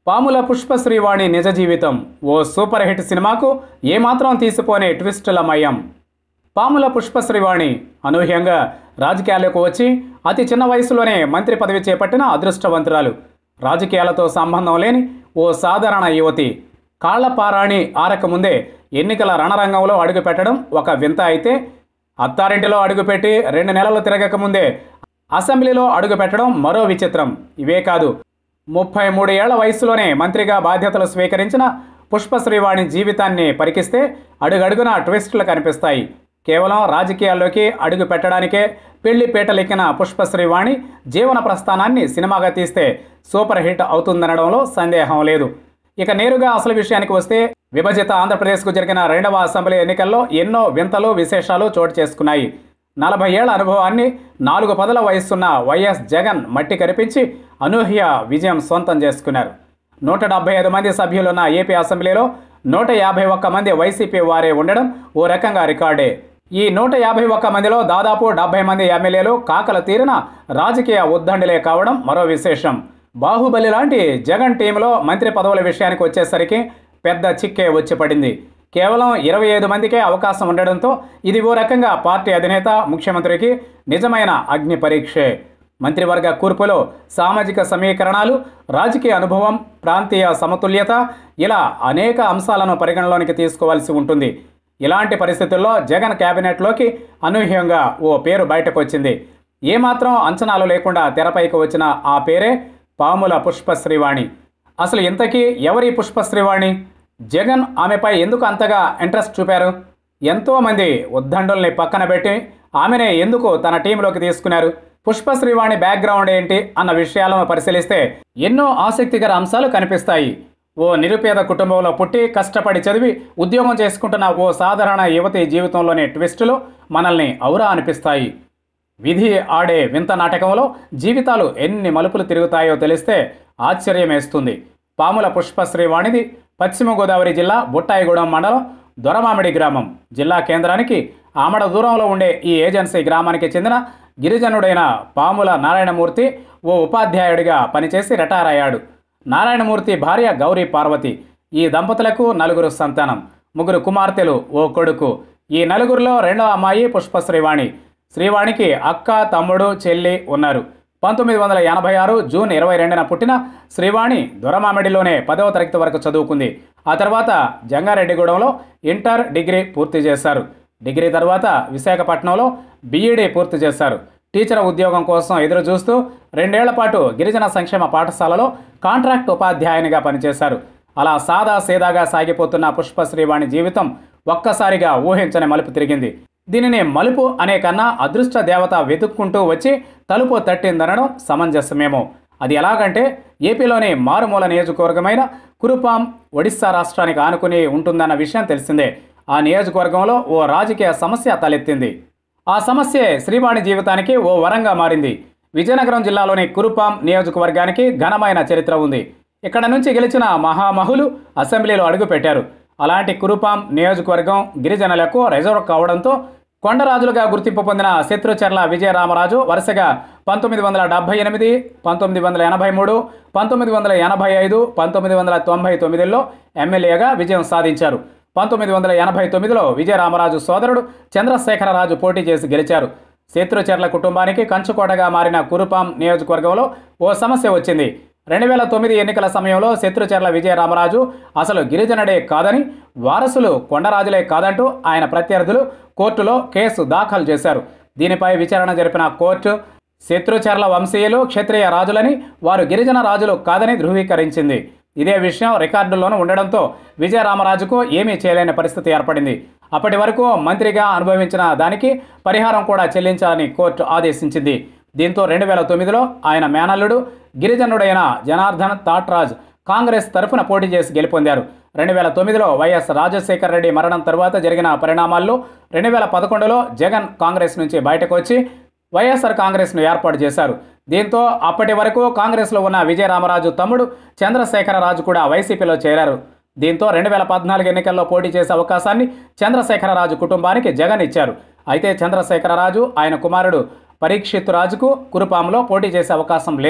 పాముల పుష్పశ్రీవాణి నిజ జీవితం ఓ super hit సినిమాకు ఏమాత్రం తీసిపోనే ట్విస్టుల మయం పాముల పుష్పశ్రీవాణి అనూహ్యంగా రాజకీయాల్లోకి వచ్చి అతి చిన్న వయసులోనే మంత్రి పదవి చేపట్టిన అదృష్టవంతురాలు రాజకీయాలతో సంబంధం లేని ఓ సాధారణ యువతి కాళ్లపారాణి ఆరకముందే ఎన్నికల రణరంగంలో అడుగుపెట్టడం ఒక వింత అయితే అత్తారింటిలో అడుగుపెట్టి రెండు నెలలు తిరగకముందే అసెంబ్లీలో అడుగుపెట్టడం మరో విచిత్రం ఇవే కాదు ముప్పై మూడు ఏళ్ల వయసులోనే మంత్రిగా బాధ్యతలు స్వీకరించిన పుష్పశ్రీవాణి జీవితాన్ని పరికిస్తే అడుగడుగున ట్విస్టులు కనిపిస్తాయి కేవలం రాజకీయాల్లోకి అడుగు పెట్టడానికే పెళ్లి పీటలెక్కిన పుష్పశ్రీవాణి జీవన ప్రస్థానాన్ని సినిమాగా తీస్తే సూపర్ హిట్ అవుతుందనడంలో సందేహం లేదు ఇక నేరుగా అసలు విషయానికి వస్తే విభజిత ఆంధ్రప్రదేశ్కు జరిగిన రెండవ అసెంబ్లీ ఎన్నికల్లో ఎన్నో వింతలు విశేషాలు చోటు చేసుకున్నాయి నలభై ఏళ్ల అనుభవాన్ని నాలుగు పదుల వయస్సున్న వైఎస్ జగన్ మట్టి కరిపించి అనూహ్య విజయం సొంతం చేసుకున్నారు నూట డెబ్బై ఐదు మంది సభ్యులున్న ఏపీ అసెంబ్లీలో నూట యాభై ఒక్క మంది వైసీపీ వారే ఉండడం ఓ రకంగా రికార్డే ఈ నూట యాభై ఒక్క మందిలో దాదాపు డెబ్బై మంది ఎమ్మెల్యేలు కాకల తీరిన రాజకీయ ఉద్దండులే కావడం మరో విశేషం బాహుబలి లాంటి జగన్ టీంలో మంత్రి పదవుల విషయానికి వచ్చేసరికి పెద్ద చిక్కే వచ్చి పడింది కేవలం ఇరవై ఐదు మందికే అవకాశం ఉండడంతో ఇది ఓ రకంగా పార్టీ అధినేత ముఖ్యమంత్రికి నిజమైన అగ్ని పరీక్షే మంత్రివర్గ కూర్పులో సామాజిక సమీకరణాలు రాజకీయ అనుభవం ప్రాంతీయ సమతుల్యత ఇలా అనేక అంశాలను పరిగణలోనికి తీసుకోవాల్సి ఉంటుంది ఇలాంటి పరిస్థితుల్లో జగన్ కేబినెట్లోకి అనూహ్యంగా ఓ పేరు బయటకు వచ్చింది ఏమాత్రం అంచనాలు లేకుండా తెరపైకి వచ్చిన ఆ పేరే పాముల పుష్పశ్రీవాణి అసలు ఇంతకీ ఎవరి పుష్పశ్రీవాణి జగన్ ఆమెపై ఎందుకు అంతగా ఇంట్రెస్ట్ చూపారు ఎంతోమంది ఉద్దండుల్ని పక్కన పెట్టి ఆమెనే ఎందుకు తన టీంలోకి తీసుకున్నారు పుష్పశ్రీవాణి బ్యాక్గ్రౌండ్ ఏంటి అన్న విషయాలను పరిశీలిస్తే ఎన్నో ఆసక్తికర అంశాలు కనిపిస్తాయి ఓ నిరుపేద కుటుంబంలో పుట్టి కష్టపడి చదివి ఉద్యోగం చేసుకుంటున్న ఓ సాధారణ యువతి జీవితంలోని ట్విస్టులు మనల్ని ఔరా అనిపిస్తాయి విధి ఆడే వింత నాటకంలో జీవితాలు ఎన్ని మలుపులు తిరుగుతాయో తెలిస్తే ఆశ్చర్యమేస్తుంది పాముల పుష్పశ్రీవాణిది పశ్చిమ గోదావరి జిల్లా బుట్టాయిగూడెం మండలం దొరమామిడి గ్రామం జిల్లా కేంద్రానికి ఆమడ దూరంలో ఉండే ఈ ఏజెన్సీ గ్రామానికి చెందిన గిరిజనుడైన పాముల నారాయణమూర్తి ఓ ఉపాధ్యాయుడిగా పనిచేసి రిటైర్ అయ్యాడు నారాయణమూర్తి భార్య గౌరీ పార్వతి ఈ దంపతులకు నలుగురు సంతానం ముగ్గురు కుమార్తెలు ఓ కొడుకు ఈ నలుగురిలో రెండో అమ్మాయి పుష్పశ్రీవాణి శ్రీవాణికి అక్క తమ్ముడు చెల్లి ఉన్నారు పంతొమ్మిది వందల ఎనభై ఆరు జూన్ ఇరవై రెండున పుట్టిన శ్రీవాణి దొరమామిడిలోనే పదవ తరగతి వరకు చదువుకుంది ఆ తర్వాత జంగారెడ్డిగూడెంలో ఇంటర్ డిగ్రీ పూర్తి చేశారు డిగ్రీ తర్వాత విశాఖపట్నంలో బీఈడీ పూర్తి చేశారు టీచర్ ఉద్యోగం కోసం ఎదురు చూస్తూ రెండేళ్ల పాటు గిరిజన సంక్షేమ పాఠశాలలో కాంట్రాక్ట్ ఉపాధ్యాయునిగా పనిచేశారు అలా సాదా సీదాగా సాగిపోతున్న పుష్పశ్రీవాణి జీవితం ఒక్కసారిగా ఊహించని మలుపు తిరిగింది దీనిని మలుపు అనే కన్నా అదృష్ట దేవత వెతుక్కుంటూ వచ్చి తలుపు తట్టిందనడం సమంజసమేమో అది ఎలాగంటే ఏపీలోని మారుమూల నియోజకవర్గమైన కురుపాం ఒడిశా రాష్ట్రానికి ఆనుకుని ఉంటుందన్న విషయం తెలిసిందే ఆ నియోజకవర్గంలో ఓ రాజకీయ సమస్య తలెత్తింది ఆ సమస్యే శ్రీవాణి జీవితానికి ఓ వరంగా మారింది విజయనగరం జిల్లాలోని కురుపాం నియోజకవర్గానికి ఘనమైన చరిత్ర ఉంది ఇక్కడ నుంచి గెలిచిన మహామహులు అసెంబ్లీలో అడుగుపెట్టారు అలాంటి కురుపాం నియోజకవర్గం గిరిజనులకు రిజర్వ్ కావడంతో కొండరాజులుగా గుర్తింపు పొందిన శత్రుచర్ల విజయరామరాజు వరుసగా పంతొమ్మిది వందల డెబ్బై ఎనిమిది పంతొమ్మిది వందల ఎనభై మూడు పంతొమ్మిది వందల ఎనభై ఐదు పంతొమ్మిది వందల తొంభై తొమ్మిదిలో ఎమ్మెల్యేగా విజయం సాధించారు పంతొమ్మిది వందల ఎనభై తొమ్మిదిలో విజయరామరాజు సోదరుడు చంద్రశేఖరరాజు పోటీ చేసి గెలిచారు శత్రుచర్ల కుటుంబానికి కంచుకోటగా మారిన కురుపాం నియోజకవర్గంలో ఓ సమస్య వచ్చింది రెండు వేల తొమ్మిది ఎన్నికల సమయంలో శత్రుచర్ల విజయరామరాజు అసలు గిరిజనుడే కాదని వారసులు కొండరాజులే కాదంటూ ఆయన ప్రత్యర్థులు కోర్టులో కేసు దాఖలు చేశారు దీనిపై విచారణ జరిపిన కోర్టు శత్రుచర్ల వంశీయులు క్షత్రియ రాజులని వారు గిరిజన రాజులు కాదని ధృవీకరించింది ఇదే విషయం రికార్డుల్లోనూ ఉండడంతో విజయరామరాజుకు ఏమీ చేయలేని పరిస్థితి ఏర్పడింది అప్పటి వరకు మంత్రిగా అనుభవించిన దానికి పరిహారం కూడా చెల్లించాలని కోర్టు ఆదేశించింది దీంతో రెండు వేల తొమ్మిదిలో ఆయన మేనల్లుడు గిరిజనుడైన జనార్దన్ తాట్రాజ్ కాంగ్రెస్ తరఫున పోటీ చేసి గెలుపొందారు రెండు వేల తొమ్మిదిలో వైఎస్ రాజశేఖర రెడ్డి మరణం తర్వాత జరిగిన పరిణామాల్లో రెండు వేల పదకొండులో జగన్ కాంగ్రెస్ నుంచి బయటకు వచ్చి వైఎస్ఆర్ కాంగ్రెస్ను ఏర్పాటు చేశారు దీంతో అప్పటి వరకు కాంగ్రెస్లో ఉన్న విజయరామరాజు తమ్ముడు చంద్రశేఖరరాజు కూడా వైసీపీలో చేరారు దీంతో రెండు వేల పద్నాలుగు ఎన్నికల్లో పోటీ చేసే అవకాశాన్ని చంద్రశేఖరరాజు కుటుంబానికి జగన్ ఇచ్చారు అయితే చంద్రశేఖరరాజు ఆయన కుమారుడు పరీక్షిత్ రాజుకు కురుపాంలో పోటీ చేసే అవకాశం లేదు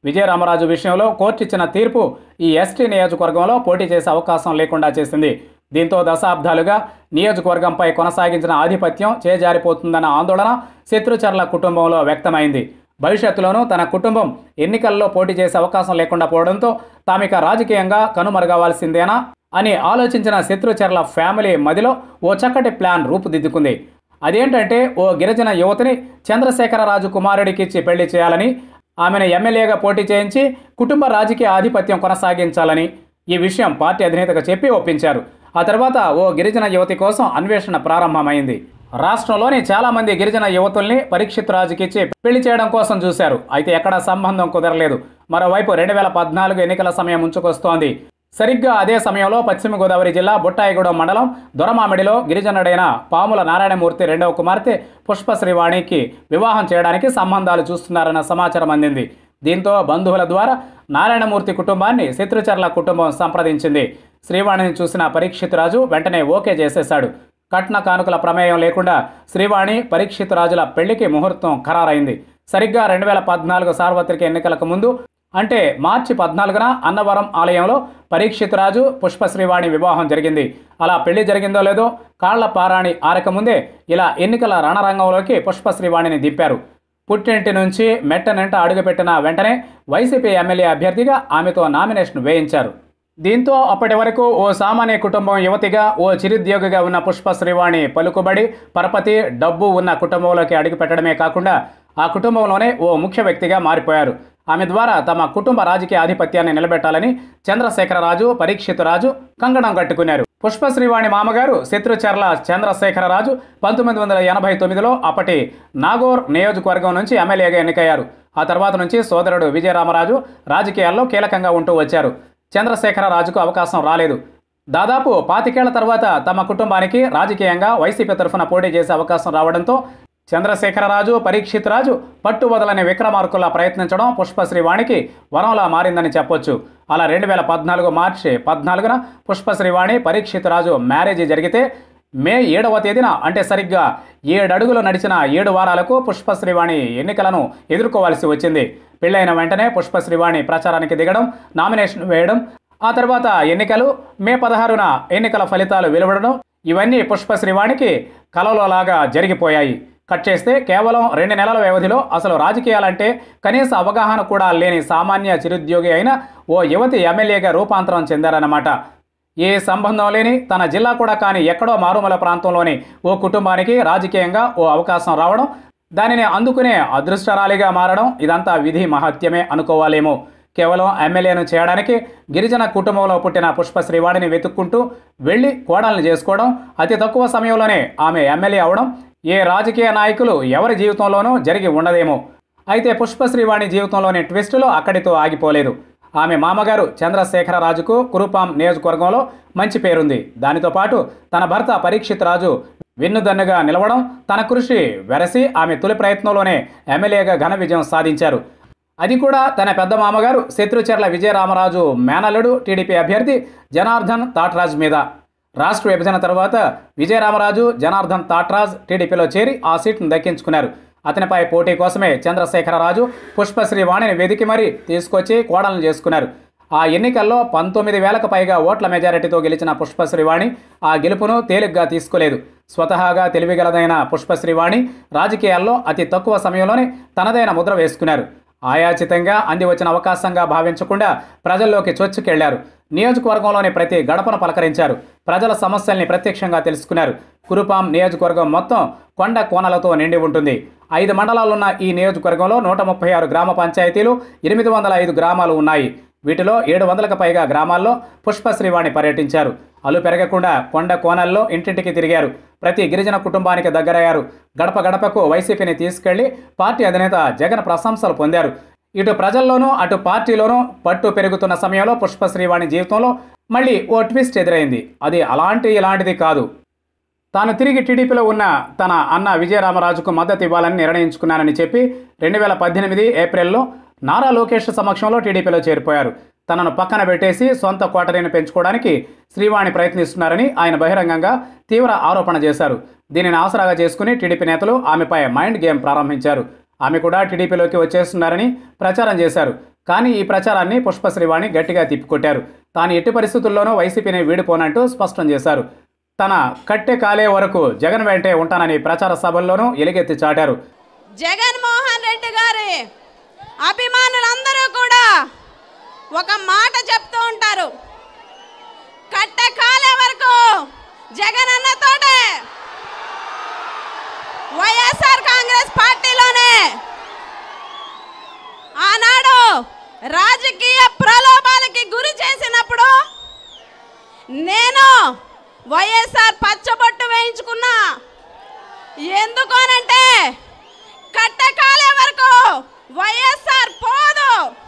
విజయరామరాజు విషయంలో కోర్టు ఇచ్చిన తీర్పు ఈ ఎస్టీ నియోజకవర్గంలో పోటీ చేసే అవకాశం లేకుండా చేసింది దీంతో దశాబ్దాలుగా నియోజకవర్గంపై కొనసాగించిన ఆధిపత్యం చేజారిపోతుందన్న ఆందోళన శత్రుచర్ల కుటుంబంలో వ్యక్తమైంది భవిష్యత్తులోనూ తన కుటుంబం ఎన్నికల్లో పోటీ చేసే అవకాశం లేకుండా పోవడంతో తామిక రాజకీయంగా కనుమరుగవాల్సిందేనా అని ఆలోచించిన శత్రుచర్ల ఫ్యామిలీ మదిలో ఓ చక్కటి ప్లాన్ రూపుదిద్దుకుంది అదేంటంటే ఓ గిరిజన యువతిని చంద్రశేఖరరాజు కుమారుడికిచ్చి పెళ్లి చేయాలని ఆమెను ఎమ్మెల్యేగా పోటీ చేయించి కుటుంబ రాజకీయ ఆధిపత్యం కొనసాగించాలని ఈ విషయం పార్టీ అధినేతకు చెప్పి ఒప్పించారు ఆ తర్వాత ఓ గిరిజన యువతి కోసం అన్వేషణ ప్రారంభమైంది రాష్ట్రంలోని చాలా మంది గిరిజన యువతుల్ని పరీక్షిత్ రాజుకిచ్చి పెళ్లి చేయడం కోసం చూశారు అయితే ఎక్కడా సంబంధం కుదరలేదు మరోవైపు రెండు వేల పద్నాలుగు ఎన్నికల సమయం ముంచుకొస్తోంది సరిగ్గా అదే సమయంలో పశ్చిమ గోదావరి జిల్లా బుట్టాయిగూడెం మండలం దొరమామిడిలో గిరిజనుడైన పాముల నారాయణమూర్తి రెండవ కుమార్తె పుష్పశ్రీవాణికి వివాహం చేయడానికి సంబంధాలు చూస్తున్నారన్న సమాచారం అందింది దీంతో బంధువుల ద్వారా నారాయణమూర్తి కుటుంబాన్ని శత్రుచర్ల కుటుంబం సంప్రదించింది శ్రీవాణిని చూసిన పరీక్షిత్ రాజు వెంటనే ఓకే చేసేశాడు కట్న కానుకల ప్రమేయం లేకుండా శ్రీవాణి పరీక్షిత్ రాజుల పెళ్లికి ముహూర్తం ఖరారైంది సరిగ్గా రెండు వేల పద్నాలుగు సార్వత్రిక ఎన్నికలకు ముందు అంటే మార్చి పద్నాలుగున అన్నవరం ఆలయంలో పరీక్షిత్ రాజు పుష్పశ్రీవాణి వివాహం జరిగింది అలా పెళ్లి జరిగిందో లేదో కాళ్ల పారాణి ఆరకముందే ఇలా ఎన్నికల రణరంగంలోకి పుష్పశ్రీవాణిని దింపారు పుట్టింటి నుంచి మెట్టనెంట అడుగుపెట్టిన వెంటనే వైసీపీ ఎమ్మెల్యే అభ్యర్థిగా ఆమెతో నామినేషన్ వేయించారు దీంతో అప్పటి వరకు ఓ సామాన్య కుటుంబం యువతిగా ఓ చిరుద్యోగిగా ఉన్న పుష్ప శ్రీవాణి పలుకుబడి పరపతి డబ్బు ఉన్న కుటుంబంలోకి అడుగుపెట్టడమే కాకుండా ఆ కుటుంబంలోనే ఓ ముఖ్య వ్యక్తిగా మారిపోయారు ఆమె ద్వారా తమ కుటుంబ రాజకీయ ఆధిపత్యాన్ని నిలబెట్టాలని చంద్రశేఖరరాజు పరీక్షిత్ రాజు కంగణం కట్టుకున్నారు పుష్ప శ్రీవాణి మామగారు శత్రుచర్ల చంద్రశేఖరరాజు పంతొమ్మిది వందల ఎనభై తొమ్మిదిలో అప్పటి నాగోర్ నియోజకవర్గం నుంచి ఎమ్మెల్యేగా ఎన్నికయ్యారు ఆ తర్వాత నుంచి సోదరుడు విజయరామరాజు రాజకీయాల్లో కీలకంగా ఉంటూ వచ్చారు చంద్రశేఖరరాజుకు అవకాశం రాలేదు దాదాపు పాతికేళ్ల తర్వాత తమ కుటుంబానికి రాజకీయంగా వైసీపీ తరఫున పోటీ చేసే అవకాశం రావడంతో చంద్రశేఖరరాజు పరీక్షిత్ రాజు పట్టు వదలని విక్రమార్కుల్లా ప్రయత్నించడం పుష్పశ్రీవాణికి వరంలా మారిందని చెప్పొచ్చు అలా రెండు వేల పద్నాలుగు మార్చి పద్నాలుగున పుష్పశ్రీవాణి పరీక్షిత్ రాజు మ్యారేజీ జరిగితే మే ఏడవ తేదీన అంటే సరిగ్గా ఏడడుగులు నడిచిన ఏడు వారాలకు పుష్పశ్రీవాణి ఎన్నికలను ఎదుర్కోవాల్సి వచ్చింది పెళ్ళైన వెంటనే పుష్పశ్రీవాణి ప్రచారానికి దిగడం నామినేషన్ వేయడం ఆ తర్వాత ఎన్నికలు మే పదహారున ఎన్నికల ఫలితాలు వెలువడడం ఇవన్నీ పుష్పశ్రీవాణికి కలలోలాగా జరిగిపోయాయి కట్ చేస్తే కేవలం రెండు నెలల వ్యవధిలో అసలు రాజకీయాలంటే కనీస అవగాహన కూడా లేని సామాన్య చిరుద్యోగి అయిన ఓ యువతి ఎమ్మెల్యేగా రూపాంతరం చెందారన్నమాట ఏ సంబంధం లేని తన జిల్లా కూడా కాని ఎక్కడో మారుమూల ప్రాంతంలోని ఓ కుటుంబానికి రాజకీయంగా ఓ అవకాశం రావడం దానిని అందుకునే అదృష్టరాలిగా మారడం ఇదంతా విధి మహత్యమే అనుకోవాలేమో కేవలం ఎమ్మెల్యేను చేయడానికి గిరిజన కుటుంబంలో పుట్టిన పుష్ప శ్రీవాణిని వెతుక్కుంటూ వెళ్ళి కోడల్ని చేసుకోవడం అతి తక్కువ సమయంలోనే ఆమె ఎమ్మెల్యే అవడం ఏ రాజకీయ నాయకులు ఎవరి జీవితంలోనూ జరిగి ఉండదేమో అయితే పుష్ప శ్రీవాణి జీవితంలోని ట్విస్టులు అక్కడితో ఆగిపోలేదు ఆమె మామగారు చంద్రశేఖరరాజుకు కురుపాం నియోజకవర్గంలో మంచి పేరుంది దానితో పాటు తన భర్త పరీక్షిత్ రాజు వెన్నుదన్నుగా నిలవడం తన కృషి వెరసి ఆమె తొలి ప్రయత్నంలోనే ఎమ్మెల్యేగా ఘన విజయం సాధించారు అది కూడా తన పెద్ద మామగారు శత్రుచర్ల విజయరామరాజు మేనల్లుడు టీడీపీ అభ్యర్థి జనార్దన్ తాట్రాజ్ మీద రాష్ట్ర విభజన తర్వాత విజయరామరాజు జనార్దన్ తాట్రాజ్ టీడీపీలో చేరి ఆ సీట్ను దక్కించుకున్నారు అతనిపై పోటీ కోసమే చంద్రశేఖరరాజు పుష్పశ్రీ వాణిని వెదికి మరీ తీసుకొచ్చి కోడలను చేసుకున్నారు ఆ ఎన్నికల్లో పంతొమ్మిది వేలకు పైగా ఓట్ల మెజారిటీతో గెలిచిన పుష్పశ్రీవాణి ఆ గెలుపును తేలిగ్గా తీసుకోలేదు స్వతహాగా తెలివిగలదైన పుష్పశ్రీవాణి రాజకీయాల్లో అతి తక్కువ సమయంలోనే తనదైన ముద్ర వేసుకున్నారు ఆయాచితంగా అంది వచ్చిన అవకాశంగా భావించకుండా ప్రజల్లోకి చొచ్చుకెళ్లారు నియోజకవర్గంలోని ప్రతి గడపను పలకరించారు ప్రజల సమస్యల్ని ప్రత్యక్షంగా తెలుసుకున్నారు కురుపాం నియోజకవర్గం మొత్తం కొండ కోనలతో నిండి ఉంటుంది ఐదు మండలాలున్న ఈ నియోజకవర్గంలో నూట ముప్పై ఆరు గ్రామ పంచాయతీలు ఎనిమిది వందల ఐదు గ్రామాలు ఉన్నాయి వీటిలో ఏడు వందలకు పైగా గ్రామాల్లో పుష్పశ్రీవాణి పర్యటించారు అలు పెరగకుండా కొండ కోనల్లో ఇంటింటికి తిరిగారు ప్రతి గిరిజన కుటుంబానికి దగ్గరయ్యారు గడప గడపకు వైసీపీని తీసుకెళ్లి పార్టీ అధినేత జగన్ ప్రశంసలు పొందారు ఇటు ప్రజల్లోనూ అటు పార్టీలోనూ పట్టు పెరుగుతున్న సమయంలో పుష్పశ్రీవాణి జీవితంలో మళ్ళీ ఓ ట్విస్ట్ ఎదురైంది అది అలాంటి ఇలాంటిది కాదు తాను తిరిగి టీడీపీలో ఉన్న తన అన్న విజయరామరాజుకు మద్దతు ఇవ్వాలని నిర్ణయించుకున్నానని చెప్పి రెండు వేల పద్దెనిమిది ఏప్రిల్లో నారా లోకేష్ సమక్షంలో టీడీపీలో చేరిపోయారు తనను పక్కన పెట్టేసి సొంత కోటరీని పెంచుకోవడానికి శ్రీవాణి ప్రయత్నిస్తున్నారని ఆయన బహిరంగంగా తీవ్ర ఆరోపణ చేశారు దీనిని ఆసరాగా చేసుకుని టీడీపీ నేతలు ఆమెపై మైండ్ గేమ్ ప్రారంభించారు ఆమె కూడా టీడీపీలోకి వచ్చేస్తున్నారని ప్రచారం చేశారు కానీ ఈ ప్రచారాన్ని పుష్పశ్రీవాణి గట్టిగా తిప్పికొట్టారు తాను ఎట్టి పరిస్థితుల్లోనూ వైసీపీని వీడిపోనంటూ స్పష్టం చేశారు తన కట్టె కాలే వరకు జగన్ వెంటే ఉంటానని ప్రచార సభల్లోనూ ఎలుగెత్తి చాటారు జగన్మోహన్ రెడ్డి గారి అభిమానులందరూ కూడా ఒక మాట చెప్తూ ఉంటారు కట్ట కాలే వరకు జగన్ అన్నతోటే వైఎస్ఆర్ కాంగ్రెస్ పార్టీలోనే ఆనాడు రాజకీయ ప్రలోభాలకి గురి చేసినప్పుడు నేను వైఎస్ఆర్ పచ్చబొట్టు వేయించుకున్నా ఎందుకోనంటే కట్టకాలే వరకు వైఎస్ఆర్ పోదు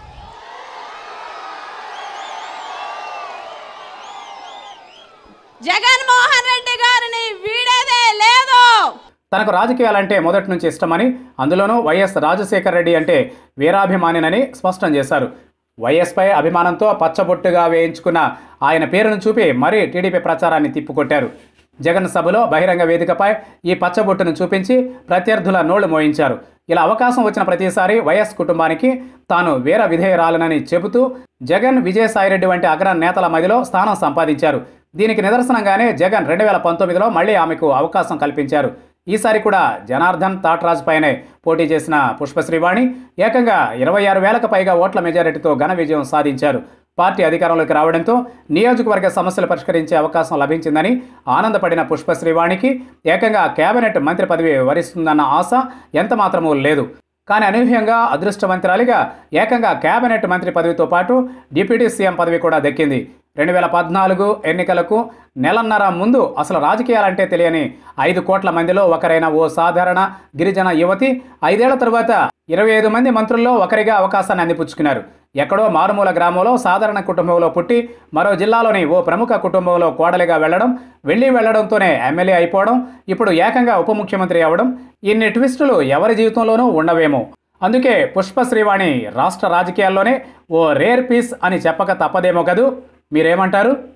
జగన్మోహన్ రెడ్డి గారిని వీడేదే లేదు తనకు రాజకీయాలంటే మొదటి నుంచి ఇష్టమని అందులోనూ వైఎస్ రాజశేఖర రెడ్డి అంటే వీరాభిమానినని స్పష్టం చేశారు వైఎస్పై అభిమానంతో పచ్చబొట్టుగా వేయించుకున్న ఆయన పేరును చూపి మరీ టీడీపీ ప్రచారాన్ని తిప్పుకొట్టారు జగన్ సభలో బహిరంగ వేదికపై ఈ పచ్చబొట్టును చూపించి ప్రత్యర్థుల నోళ్లు మోయించారు ఇలా అవకాశం వచ్చిన ప్రతిసారి వైఎస్ కుటుంబానికి తాను వీర విధేయరాలనని చెబుతూ జగన్ విజయసాయిరెడ్డి వంటి అగ్ర నేతల మదిలో స్థానం సంపాదించారు దీనికి నిదర్శనంగానే జగన్ రెండు వేల పంతొమ్మిదిలో మళ్ళీ ఆమెకు అవకాశం కల్పించారు ఈసారి కూడా జనార్దన్ తాట్రాజ్ పైనే పోటీ చేసిన పుష్పశ్రీవాణి ఏకంగా ఇరవై ఆరు వేలకు పైగా ఓట్ల మెజారిటీతో ఘన విజయం సాధించారు పార్టీ అధికారంలోకి రావడంతో నియోజకవర్గ సమస్యలు పరిష్కరించే అవకాశం లభించిందని ఆనందపడిన పుష్పశ్రీవాణికి ఏకంగా కేబినెట్ మంత్రి పదవి వరిస్తుందన్న ఆశ ఎంతమాత్రమూ లేదు కానీ అనూహ్యంగా అదృష్టవంతురాలిగా ఏకంగా కేబినెట్ మంత్రి పదవితో పాటు డిప్యూటీ సీఎం పదవి కూడా దక్కింది రెండు వేల పద్నాలుగు ఎన్నికలకు నెలన్నర ముందు అసలు రాజకీయాలంటే తెలియని ఐదు కోట్ల మందిలో ఒకరైన ఓ సాధారణ గిరిజన యువతి ఐదేళ్ల తరువాత ఇరవై ఐదు మంది మంత్రుల్లో ఒకరిగా అవకాశాన్ని అందిపుచ్చుకున్నారు ఎక్కడో మారుమూల గ్రామంలో సాధారణ కుటుంబంలో పుట్టి మరో జిల్లాలోని ఓ ప్రముఖ కుటుంబంలో కోడలిగా వెళ్లడం వెళ్ళి వెళ్లడంతోనే ఎమ్మెల్యే అయిపోవడం ఇప్పుడు ఏకంగా ఉప ముఖ్యమంత్రి అవ్వడం ఇన్ని ట్విస్టులు ఎవరి జీవితంలోనూ ఉండవేమో అందుకే పుష్ప శ్రీవాణి రాష్ట్ర రాజకీయాల్లోనే ఓ రేర్ పీస్ అని చెప్పక తప్పదేమో కదూ మీరేమంటారు